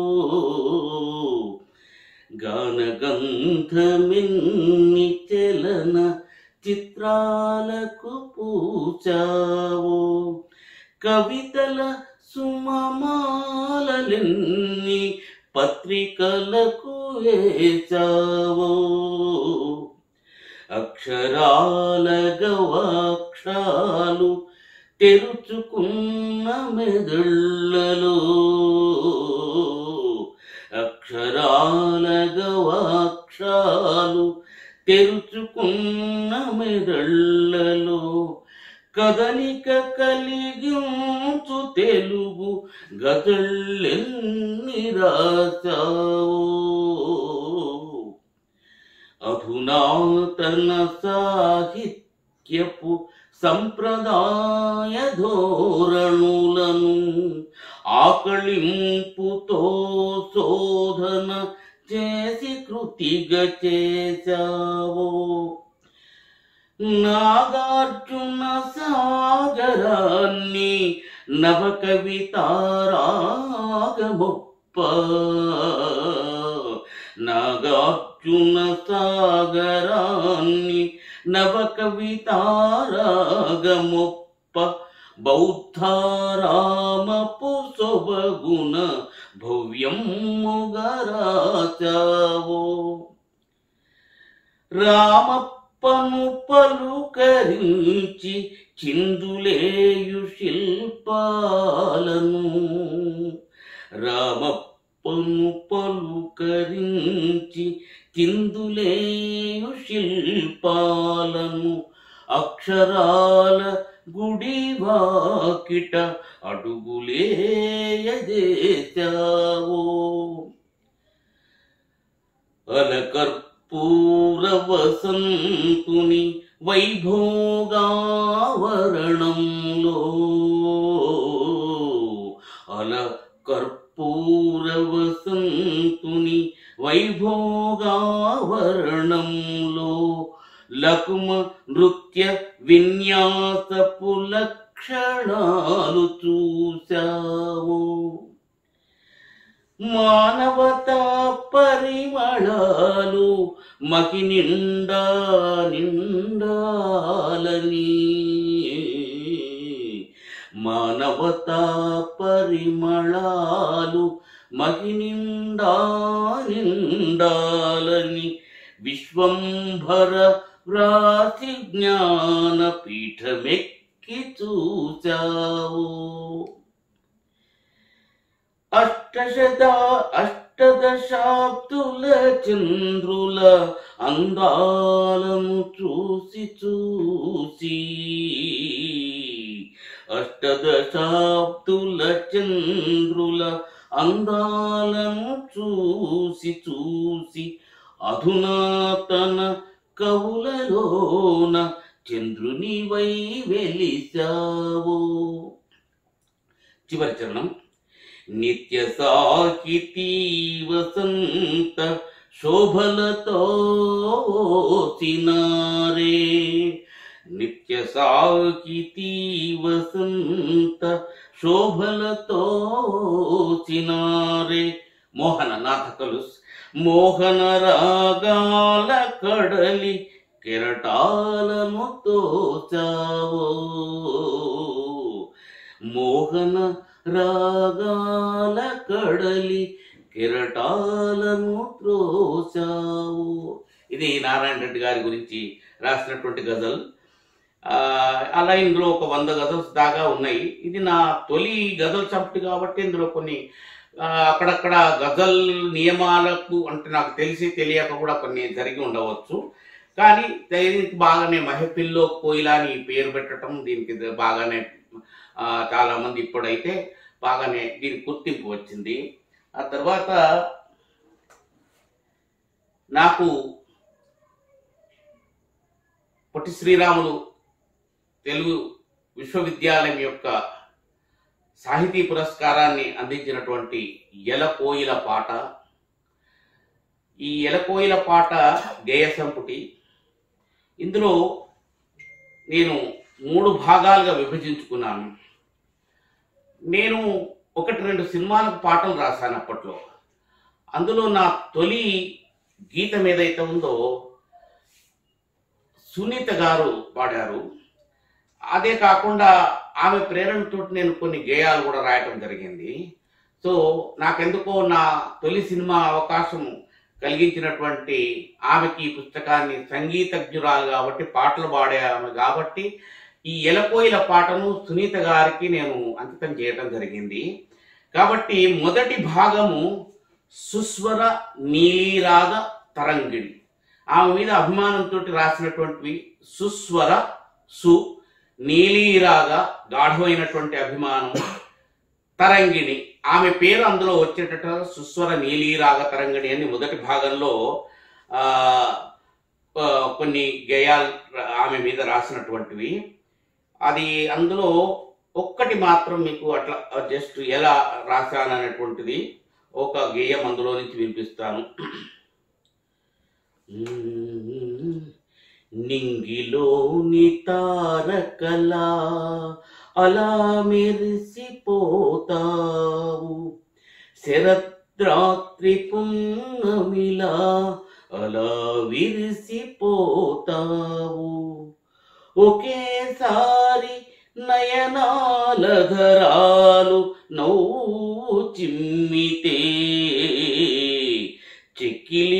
గానగంధమిన్ని చలన చిత్రాలకు పూచావో కవితల సుమమాలెన్ని పత్రికలకు వేచావో అక్షరాల గవాక్షాలు తెరుచుకున్న మెదళ్ళలో అక్షరాల గవాక్షాలు తెరుచుకున్న మెదళ్ళలో కదలిక కలిగించు తెలుగు గజళ్ళెన్ని రాచావో అధునాతన సాహిత్యపు సంప్రదాయ ధోరణులను ఆకళింపుతో శోధన చేసి కృతిగా చేశావో నాగార్జున సాగరాన్ని నవకవితారాగమొప్ప నాగార్జున సాగరాన్ని నవకవితారాగమొప్ప బౌద్ధారామపు సొబగున భవ్యముగరాచావో రామప్పను పలుకరించి చిందులేయు శిల్పాలను రామప్పను పలుకరించి చిందులేయు శిల్పాలను అక్షరాల గుడి వాకిట అడుగులేయజేశావో అలకర్పూరపు కర్పూర వసంతుని వైభోగావరణంలో అల కర్పూర వసంతుని వైభోగావరణంలో లకుమ నృత్య విన్యాసపు లక్షణాలు చూశావు మానవతా పరిమళాలు మకి నిండా నిండాలని మానవతా పరిమళాలు మకి నిండా నిండాలని విశ్వంభర వ్రాసి జ్ఞాన పీఠమెక్కి చూచావు అష్టశత అష్టదశాబ్దుల చంద్రుల అందాలను చూసి చూసి అష్టదశాబ్దుల చంద్రుల అందాలను చూసి చూసి అధునాతన కవులలోన చంద్రుని వై వెలిసావు చివరి చరణం నిత్య సాహితీ వసంత శోభలతో సినారే నిత్య సాహితీ వసంత శోభలతో సినారే మోహన నాథకలు మోహన రాగాల కడలి కెరటాలను తోచావో మోహన రాగాల కడలి కిరటాలను త్రోచావు ఇది నారాయణ రెడ్డి గారి గురించి రాసినటువంటి గజల్ ఆ, అలా ఇందులో ఒక వంద గజల్స్ దాకా ఉన్నాయి ఇది నా తొలి గజల్ చంపటి కాబట్టి ఇందులో కొన్ని ఆ, అక్కడక్కడ గజల్ నియమాలకు అంటే నాకు తెలిసి తెలియక కూడా కొన్ని జరిగి ఉండవచ్చు కానీ దీనికి బాగానే మహఫిల్లో కోయిలా అని పేరు పెట్టడం దీనికి బాగానే ఆ, చాలా మంది ఇప్పుడైతే బాగానే దీనికి గుర్తింపు వచ్చింది ఆ తర్వాత నాకు పొట్టి శ్రీరాములు తెలుగు విశ్వవిద్యాలయం యొక్క సాహితీ పురస్కారాన్ని అందించినటువంటి ఎలకోయిల పాట ఈ ఎలకోయిల పాట గేయ సంపుటి ఇందులో నేను మూడు భాగాలుగా విభజించుకున్నాను నేను ఒకటి రెండు సినిమాలకు పాటలు రాశాను అప్పట్లో అందులో నా తొలి గీతం ఏదైతే ఉందో సునీత గారు పాడారు అదే కాకుండా ఆమె ప్రేరణతో నేను కొన్ని గేయాలు కూడా రాయటం జరిగింది సో నాకెందుకో నా తొలి సినిమా అవకాశం కలిగించినటువంటి ఆమెకి ఈ పుస్తకాన్ని సంగీతజ్ఞురాలు కాబట్టి పాటలు పాడే ఆమె కాబట్టి ఈ ఎలకోయిల పాటను సునీత గారికి నేను అంకితం చేయటం జరిగింది కాబట్టి మొదటి భాగము సుస్వర నీలిరాగ తరంగిణి ఆమె మీద అభిమానంతో రాసినటువంటివి సుస్వర సు నీలిరాగ గాఢమైనటువంటి అభిమానం తరంగిణి ఆమె పేరు అందులో వచ్చేటట్టు సుస్వర నీలిరాగ తరంగిణి అని మొదటి భాగంలో ఆ ఆ, కొన్ని గేయాలు ఆమె మీద రాసినటువంటివి అది అందులో ఒక్కటి మాత్రం మీకు అట్లా జస్ట్ ఎలా రాశాననేటువంటిది ఒక గేయం అందులో నుంచి వినిపిస్తాను నింగిలోని తారకలా అలా మెరిసిపోతావు శరద్రాత్రి పున్నమిలా అలా విరిసిపోతావు ఒకేసారి నయనాల ధరాలు నవ్వు చిమ్మితే చెక్కిలి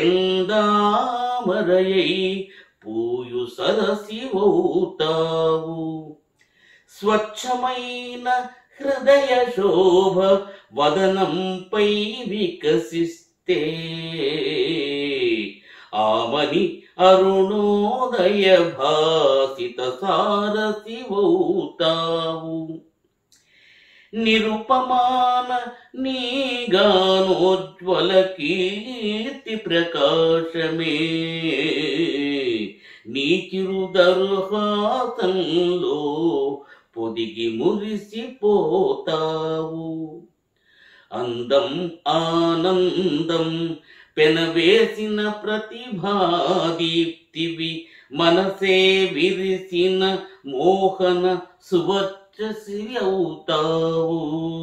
కెందామరయై పూయు సరసివవుతావు స్వచ్ఛమైన హృదయ శోభ వదనంపై వికసిస్తే ఆమని అరుణోదయ భాసిత సారసివవుతావు నిరుపమాన నీగానోజ్వల కీర్తి ప్రకాశమే నీ చిరుదర్హాసంలో పొదిగి మురిసిపోతావు అందం ఆనందం పెనవేసిన ప్రతిభాదీప్తివి మనసే విరిసిన మోహన సువర్చసి అవుతావు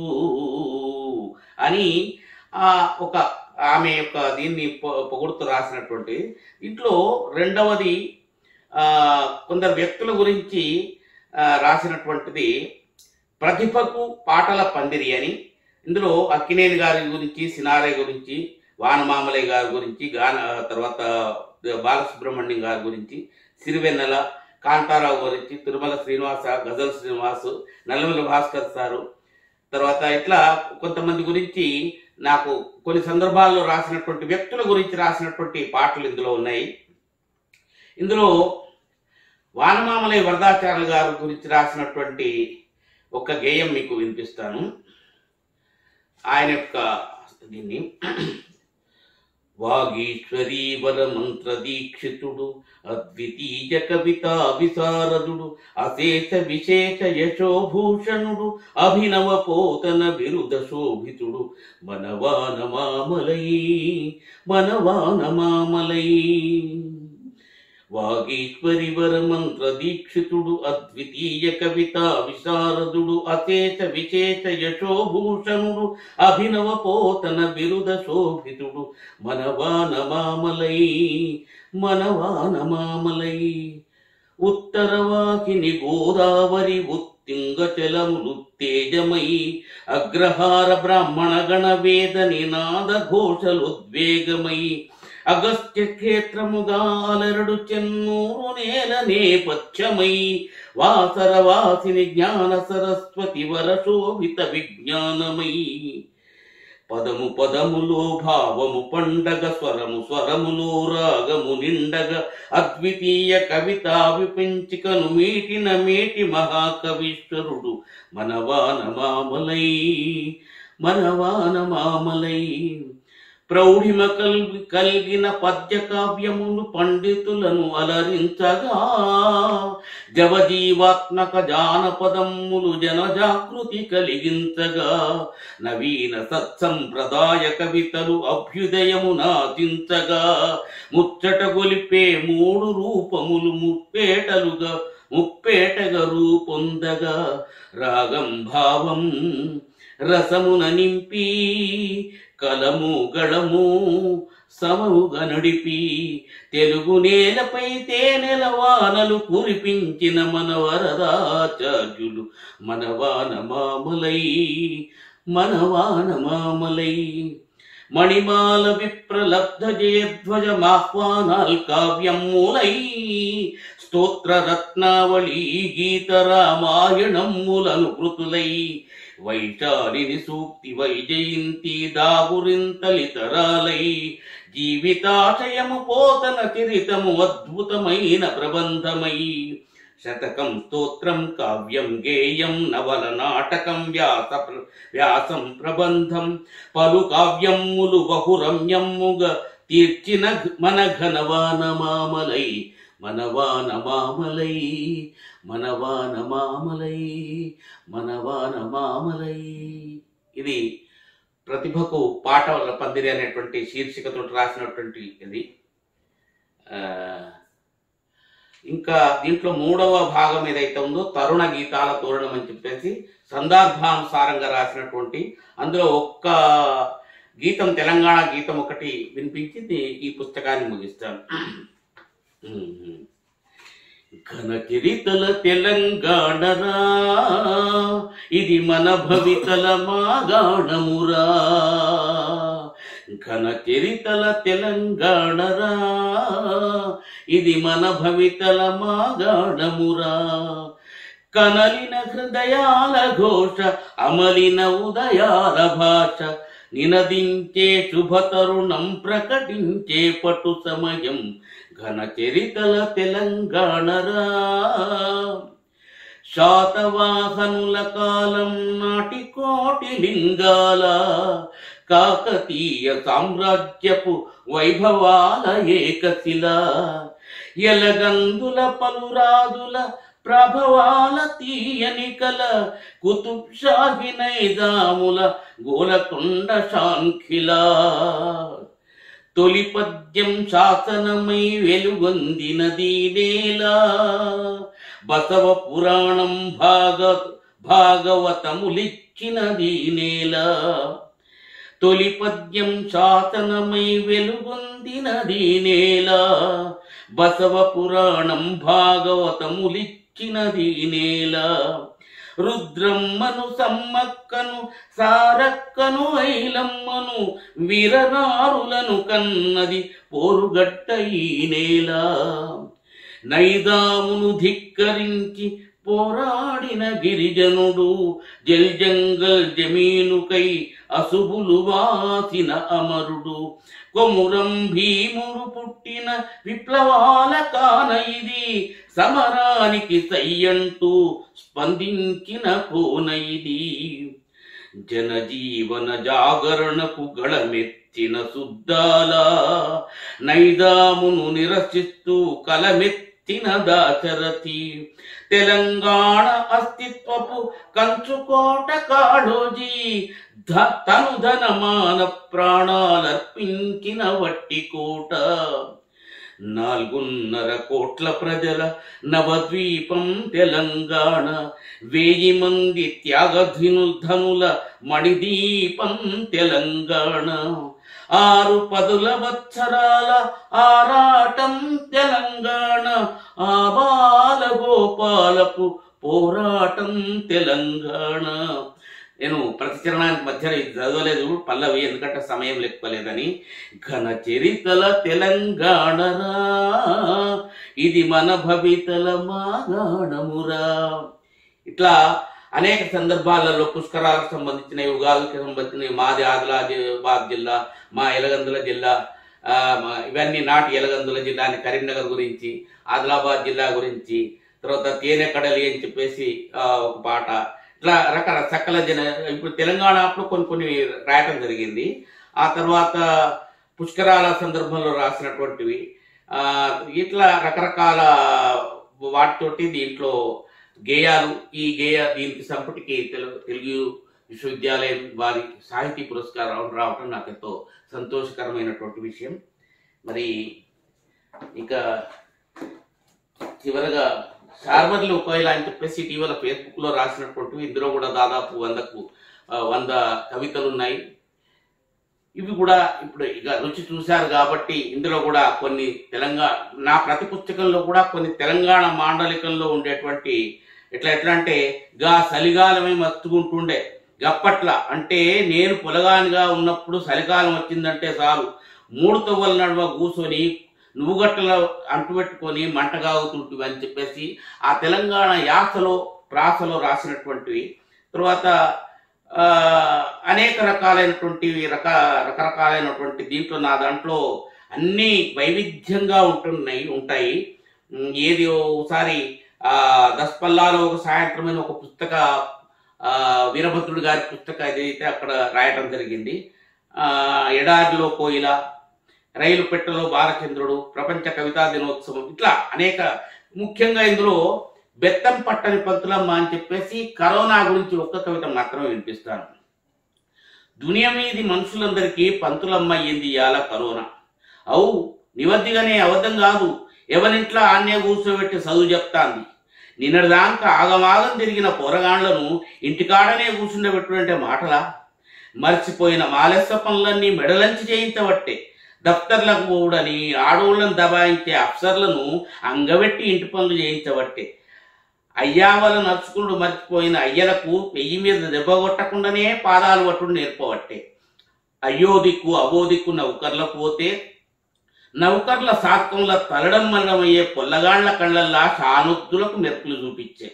అని ఆ ఒక ఆమె యొక్క దీన్ని పొ- పొగుడుతూ రాసినటువంటి ఇంట్లో రెండవది ఆ, కొందరు వ్యక్తుల గురించి ఆ, రాసినటువంటిది ప్రతిభకు పాటల పందిరి అని ఇందులో అక్కినేని గారి గురించి సినారయ్య గురించి వానమామలయ్య గారి గురించి గాన తర్వాత బాలసుబ్రహ్మణ్యం గారి గురించి సిరివెన్నెల కాంతారావు గురించి తిరుమల శ్రీనివాస గజల్ శ్రీనివాసు నల్లమల భాస్కర్ సారు తర్వాత ఇట్లా కొంతమంది గురించి నాకు కొన్ని సందర్భాల్లో రాసినటువంటి వ్యక్తుల గురించి రాసినటువంటి పాటలు ఇందులో ఉన్నాయి ఇందులో వానమామలయ్య వరదాచార్య గారి గురించి రాసినటువంటి ఒక గేయం మీకు వినిపిస్తాను ఆయన యొక్క దీన్ని వాగీశ్వరీవర మంత్ర దీక్షితుడు అద్వితీయ కవితా విశారదుడు అశేష విశేష యశోభూషణుడు అభినవ పోతన బిరుద శోభితుడు మనవాన మామలై మనవాన మామలై వాగీశ్వరి వర మంత్ర దీక్షితుడు అద్వితీయ కవిత విశారదుడు అశేష విశేష యశోభూషణుడు అభినవ పోతన బిరుద శోభితుడు మనవాన మామలై మనవాన మామలై ఉత్తరవాహిని గోదావరి ఉత్తింగ చలములు తేజమై అగ్రహార బ్రాహ్మణ గణ వేద నినాద ఘోషలుద్వేగమై అగస్త్య క్షేత్రముగా అలరడు చెన్నూరు నేల నేపథ్యమై వాసర వాసిని జ్ఞాన సరస్వతి వర శోభిత విజ్ఞానమై పదము పదములో భావము పండగ స్వరము స్వరములో రాగము నిండగ అద్వితీయ కవిత విపించికను మీటిన మేటి మహాకవీశ్వరుడు మనవాన మామలై మనవాన మామలై ప్రౌఢిమ కల్వి కలిగిన పద్య కావ్యములు పండితులను అలరించగా జవజీవాత్మక జానపదమ్ములు జనజాగృతి కలిగించగా నవీన సత్సంప్రదాయ కవితలు అభ్యుదయము నాచించగా ముచ్చట గొలిపే మూడు రూపములు ముప్పేటలుగా ముప్పేటగా రూపొందగా రాగం భావం రసమున నింపి కలము గళము సమముగా నడిపి తెలుగు నేలపై తేనెల వానలు కురిపించిన మన వరదాచార్యులు మనవాన మామలై మనవాన మామలై మణిమాల విప్రలబ్ధ జయధ్వజ మాహ్వానాల్ కావ్యములై స్తోత్ర రత్నావళి గీత రామాయణములను కృతులై వైశాలిని సూక్తి వైజయంతి దాగురింతలితరాలై జీవితాశయము పోతన చరితము అద్భుతమైన ప్రబంధమై శతకం స్తోత్రం కావ్యం గేయం నవల నాటకం వ్యాస వ్యాసం ప్రబంధం పలు కావ్యములు బహురమ్యముగా తీర్చిన మన ఘనవాన మామలై మనవాన మామలై మనవాన మామలై మనవాన మామలై ఇది ప్రతిభకు పాటల పందిరి అనేటువంటి శీర్షికతో రాసినటువంటి ఇది ఆ, ఇంకా దీంట్లో మూడవ భాగం ఏదైతే ఉందో తరుణ గీతాల తోరణం అని చెప్పేసి సందర్భానుసారంగా రాసినటువంటి అందులో ఒక్క గీతం తెలంగాణ గీతం ఒకటి వినిపించి ది- ఈ పుస్తకాన్ని ముగిస్తాను ఘన చరితల తెలంగాణరా ఇది మన భవితల మాగాణమురా ఘన చరితల తెలంగాణరా ఇది మన భవితల మాగాణమురా కనలిన హృదయాల ఘోష అమలిన ఉదయాల భాష నినదించే శుభతరుణం ప్రకటించే పటు సమయం ఘన చరితల తెలంగాణరా శాతవాహనుల కాలం నాటి కోటి లింగాల కాకతీయ సామ్రాజ్యపు వైభవాల ఏకశిల ఎలగందుల పలురాదుల ప్రభవాల తీయనికల కుతుబ్ షాహి నైజాముల గోలకొండ శాంఖిల తొలి పద్యం శాసనమై వెలుగొందినది నేల బసవ పురాణం భాగ భాగవతములిచ్చినది నేల తొలి పద్యం శాసనమై వెలుగొందినది నేల బసవ పురాణం భాగవతములిచ్చినది నేల రుద్రమ్మను సమ్మక్కను సారక్కను ఐలమ్మను వీరనారులను కన్నది పోరుగట్ట ఈ నేల నైదామును ధిక్కరించి పోరాడిన గిరిజనుడు జల్ జంగల్ జమీనుకై అసుబులు వాసిన అమరుడు కొమురం భీముడు పుట్టిన విప్లవాల కాన ఇది సమరానికి సయ్యంటూ స్పందించిన కోన ఇది జనజీవన జాగరణకు గళమెత్తిన శుద్ధాల నైదామును నిరసిస్తూ కలమెత్తిన దాశరథి తెలంగాణ అస్తిత్వపు కంచుకోట కాళోజీ ధ తను ధనమాన ప్రాణాలర్పించిన వట్టి కోట నాలుగున్నర కోట్ల ప్రజల నవద్వీపం తెలంగాణ వెయ్యి మంది త్యాగధనుల మణిదీపం తెలంగాణ ఆరు పదుల వత్సరాల ఆరాటం తెలంగాణ ఆబాల గోపాలపు పోరాటం తెలంగాణ నేను ప్రతి చరణానికి మధ్యలో ఇది చదవలేదు పల్లవి ఎందుకంటే సమయం లెక్కలేదని ఘన చరితల తెలంగాణరా ఇది మన భవితల మాగాణమురా ఇట్లా అనేక సందర్భాలలో పుష్కరాలకు సంబంధించిన యుగాలకు సంబంధించిన మాది ఆదిలాబాద్ జిల్లా మా ఎలగందుల జిల్లా ఆ, మా- ఇవన్నీ నాటి ఎలగందుల జిల్లా అని కరీంనగర్ గురించి ఆదిలాబాద్ జిల్లా గురించి తర్వాత తేనె కడలి అని చెప్పేసి ఆ, ఒక పాట ఇట్లా రకరకాల సకల జన ఇప్పుడు తెలంగాణ అప్పుడు కొన్ని కొన్ని రాయటం జరిగింది ఆ తర్వాత పుష్కరాల సందర్భంలో రాసినటువంటివి ఆ, ఇట్లా రకరకాల వాటితోటి దీంట్లో గేయాలు ఈ గేయ దీనికి సంపుటికి తెలుగు తెలుగు విశ్వవిద్యాలయం వారి సాహితీ పురస్కారం రావటం నాకు ఎంతో సంతోషకరమైనటువంటి విషయం మరి ఇంకా చివరగా శార్వర్లు కోయిల అని చెప్పేసి ఇటీవల ఫేస్బుక్ లో రాసినటువంటి ఇందులో కూడా దాదాపు వందకు ఆ, వంద కవితలు ఉన్నాయి ఇవి కూడా ఇప్పుడు ఇక రుచి చూశారు కాబట్టి ఇందులో కూడా కొన్ని తెలంగాణ నా ప్రతి పుస్తకంలో కూడా కొన్ని తెలంగాణ మాండలికంలో ఉండేటువంటి ఎట్లా ఎట్లా అంటే గా సలిగాలమే మత్తుకుంటుండే గప్పట్ల అంటే నేను పొలగానిగా ఉన్నప్పుడు చలికాలం వచ్చిందంటే చాలు మూడు తవ్వల నడుమ కూర్చొని నువ్వుగట్టలో అంటుపెట్టుకొని మంటగాగుతుంటివి అని చెప్పేసి ఆ తెలంగాణ యాసలో ప్రాసలో రాసినటువంటివి తర్వాత ఆ, అనేక రకాలైనటువంటి రక రకరకాలైనటువంటి దీంట్లో నా దాంట్లో అన్ని వైవిధ్యంగా ఉంటున్నాయి ఉంటాయి ఉమ్, ఏది ఒకసారి ఆ దస్పల్లాలో ఒక సాయంత్రమైన ఒక పుస్తక ఆ, వీరభద్రుడు గారి పుస్తకం ఏదైతే అక్కడ రాయటం జరిగింది ఆ ఎడారిలో కోయిల రైలు పెట్టెలో బాలచంద్రుడు ప్రపంచ కవితా దినోత్సవం ఇట్లా అనేక ముఖ్యంగా ఇందులో బెత్తం పట్టని పంతులమ్మ అని చెప్పేసి కరోనా గురించి ఒక్క కవిత మాత్రమే వినిపిస్తాను దునియా మీది మనుషులందరికీ పంతులమ్మ అయ్యింది ఇవాళ కరోనా అవు నివద్దిగానే అబద్ధం కాదు ఎవరింట్లో ఆన్య కూర్చోబెట్టి చదువు చెప్తాంది నిన్నటిదాకా ఆగమాగం తిరిగిన పోరగాండ్లను ఇంటికాడనే కూర్చుండబెట్టుడంటే మాటలా మర్చిపోయిన మాలస్య పనులన్నీ మెడలంచి చేయించబట్టే దఫ్తర్లకు పోవుడని ఆడోళ్ళను దబాయించే అఫ్సర్లను అంగబెట్టి ఇంటి పనులు చేయించబట్టే అయ్యావల నడుచుకుడు మర్చిపోయిన అయ్యలకు పెయ్యి మీద దెబ్బ కొట్టకుండానే పాదాలు పట్టుడు నేర్పబట్టే అయ్యో దిక్కు అవో దిక్కు నౌకర్లకు పోతే నౌకర్ల సాత్కంలో తలడం మరణమయ్యే పొల్లగాళ్ల కళ్ళల్లా సానుద్దులకు మెరుపులు చూపించే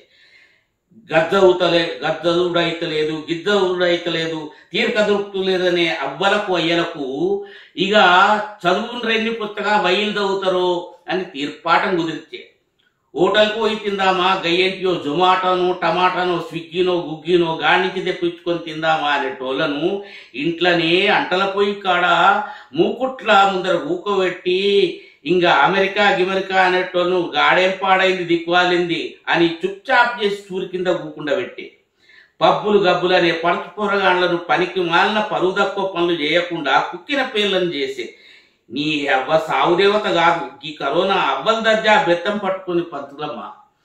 గజ్జవుతలే గజ్జవుడైతలేదు గిజ్జవుడైతలేదు తీరిక దొరుకుతలేదనే అవ్వలకు అయ్యలకు ఇక చదువును రెన్ని పుస్తగా బయలు చదువుతారో అని తీర్పాటం కుదిరిచే హోటల్కి పోయి తిందామా గయ్యంటియో జొమాటోనో టమాటానో స్విగ్గీనో గుగ్గీనో గాడి నుంచి తెప్పించుకొని తిందామా అనే టోళ్ళను ఇంట్లోనే అంటల పొయ్యి కాడ మూకుట్ల ముందర ఊకబెట్టి ఇంకా అమెరికా గిమెరికా అనేటోళ్ళు గాడేం పాడైంది దిక్కువాలింది అని చుప్చాప్ చేసి సూరి కింద కూకుండా పెట్టి పబ్బులు గబ్బులు అనే పడుచు పొరగాండ్లను పనికి మాలిన పరువు తక్కువ పనులు చేయకుండా కుక్కిన పేర్లను చేసే నీ అవ్వ సావుదేవత కాదు ఈ కరోనా అవ్వల దర్జా బెత్తం పట్టుకుని పంతులమ్మ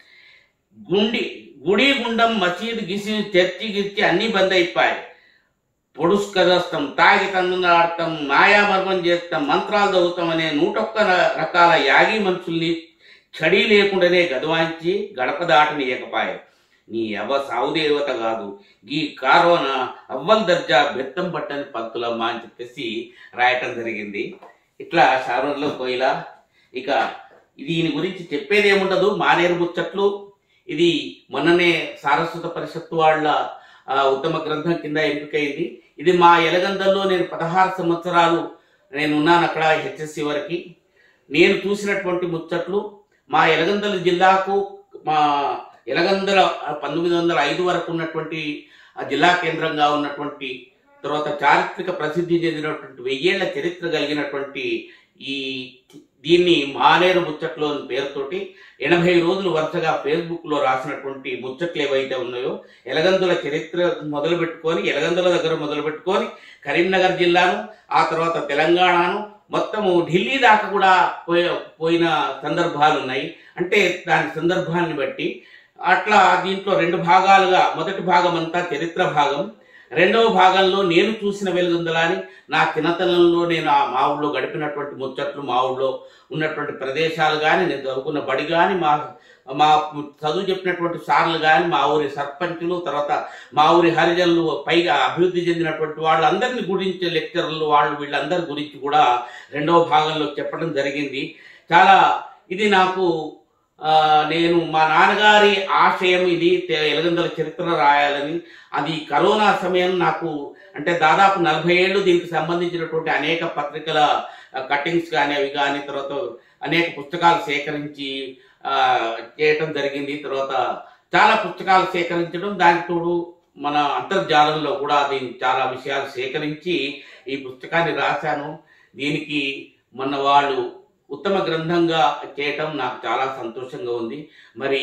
గుండి గుడి గుండం మసీదు గిసి చర్చి గిర్చి అన్ని బంద్ అయిపోయాయి పొడుస్కదస్తాం తాగి తందులాడతాం మాయామర్మం చేస్తాం మంత్రాలు చదువుతాం అనే నూటొక్క ర- రకాల యాగి మనుషుల్ని చడి లేకుండానే గదవాంచి గడప దాటనీయకపాయే నీ అవ్వ సావుదేవత కాదు ఈ కరోనా అవ్వల దర్జా బెత్తం పట్టని పంతులమ్మ అని చెప్పేసి రాయటం జరిగింది ఇట్లా శారూర్లో కోయిల ఇక దీని గురించి చెప్పేది ఏముండదు మానేరు ముచ్చట్లు ఇది మొన్ననే సారస్వత పరిషత్తు వాళ్ళ ఆ, ఉత్తమ గ్రంథం కింద ఎంపికైంది ఇది మా ఎలగందల్లో నేను పదహారు సంవత్సరాలు నేను ఉన్నాను అక్కడ హెచ్ఎస్సి వరకు నేను చూసినటువంటి ముచ్చట్లు మా ఎలగందల జిల్లాకు మా ఎలగందల పంతొమ్మిది వందల ఐదు వరకు ఉన్నటువంటి ఆ జిల్లా కేంద్రంగా ఉన్నటువంటి తర్వాత చారిత్రక ప్రసిద్ధి చెందినటువంటి వెయ్యేళ్ల చరిత్ర కలిగినటువంటి ఈ దీన్ని మానేరు ముచ్చట్లు అని పేరుతోటి ఎనభై రోజులు వరుసగా ఫేస్బుక్ లో రాసినటువంటి ముచ్చట్లు ఏవైతే ఉన్నాయో ఎలగందుల చరిత్ర మొదలు పెట్టుకొని ఎలగందుల దగ్గర మొదలు పెట్టుకొని కరీంనగర్ జిల్లాను ఆ తర్వాత తెలంగాణను మొత్తము ఢిల్లీ దాకా కూడా పోయి పోయిన సందర్భాలు ఉన్నాయి అంటే దాని సందర్భాన్ని బట్టి అట్లా దీంట్లో రెండు భాగాలుగా మొదటి భాగం అంతా చరిత్ర భాగం రెండవ భాగంలో నేను చూసిన వెలుగుందలాని నా చిన్నతనంలో నేను ఆ మా ఊళ్ళో గడిపినటువంటి ముచ్చట్లు మా ఊళ్ళో ఉన్నటువంటి ప్రదేశాలు కానీ నేను చదువుకున్న బడి కానీ మా మా చదువు చెప్పినటువంటి సార్లు కానీ మా ఊరి సర్పంచులు తర్వాత మా ఊరి హరిజనులు పైగా అభివృద్ధి చెందినటువంటి వాళ్ళందరిని గురించి లెక్చరర్లు వాళ్ళు వీళ్ళందరి గురించి కూడా రెండవ భాగంలో చెప్పడం జరిగింది చాలా ఇది నాకు ఆ, నేను మా నాన్నగారి ఆశయం ఇది తె- ఎలగందల చరిత్ర రాయాలని అది కరోనా సమయం నాకు అంటే దాదాపు నలభై ఏళ్ళు దీనికి సంబంధించినటువంటి అనేక పత్రికల కట్టింగ్స్ కానీ అవి కానీ తర్వాత అనేక పుస్తకాలు సేకరించి ఆ, చేయటం జరిగింది తర్వాత చాలా పుస్తకాలు సేకరించడం దానికి తోడు మన అంతర్జాలంలో కూడా దీని చాలా విషయాలు సేకరించి ఈ పుస్తకాన్ని రాశాను దీనికి మొన్న వాళ్ళు ఉత్తమ గ్రంథంగా చేయటం నాకు చాలా సంతోషంగా ఉంది మరి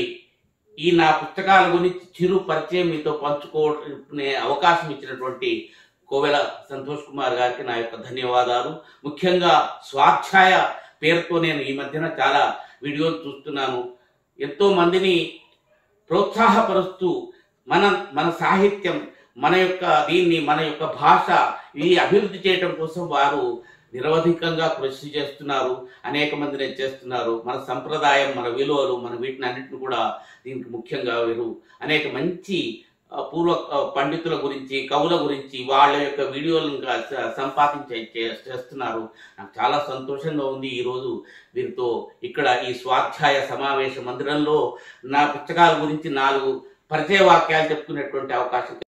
ఈ నా పుస్తకాల గురించి చిరు పరిచయం మీతో పంచుకోనే అవకాశం ఇచ్చినటువంటి కోవెల సంతోష్ కుమార్ గారికి నా యొక్క ధన్యవాదాలు ముఖ్యంగా స్వాధ్యాయ పేరుతో నేను ఈ మధ్యన చాలా వీడియోలు చూస్తున్నాను ఎంతో మందిని ప్రోత్సాహపరుస్తూ మన మన సాహిత్యం మన యొక్క దీన్ని మన యొక్క భాష ఈ అభివృద్ధి చేయడం కోసం వారు నిరవధికంగా కృషి చేస్తున్నారు అనేక మందిని చేస్తున్నారు మన సంప్రదాయం మన విలువలు మన వీటిని అన్నింటిని కూడా దీనికి ముఖ్యంగా వీరు అనేక మంచి ఆ, పూర్వ ఆ, పండితుల గురించి కవుల గురించి వాళ్ళ యొక్క వీడియోలను ఇంకా స- సంపాదించే చే- చేస్తున్నారు నాకు చాలా సంతోషంగా ఉంది ఈరోజు వీరితో ఇక్కడ ఈ స్వాధ్యాయ సమావేశ మందిరంలో నా పుస్తకాల గురించి నాలుగు పరిచయ వాక్యాలు చెప్పుకునేటువంటి అవకాశం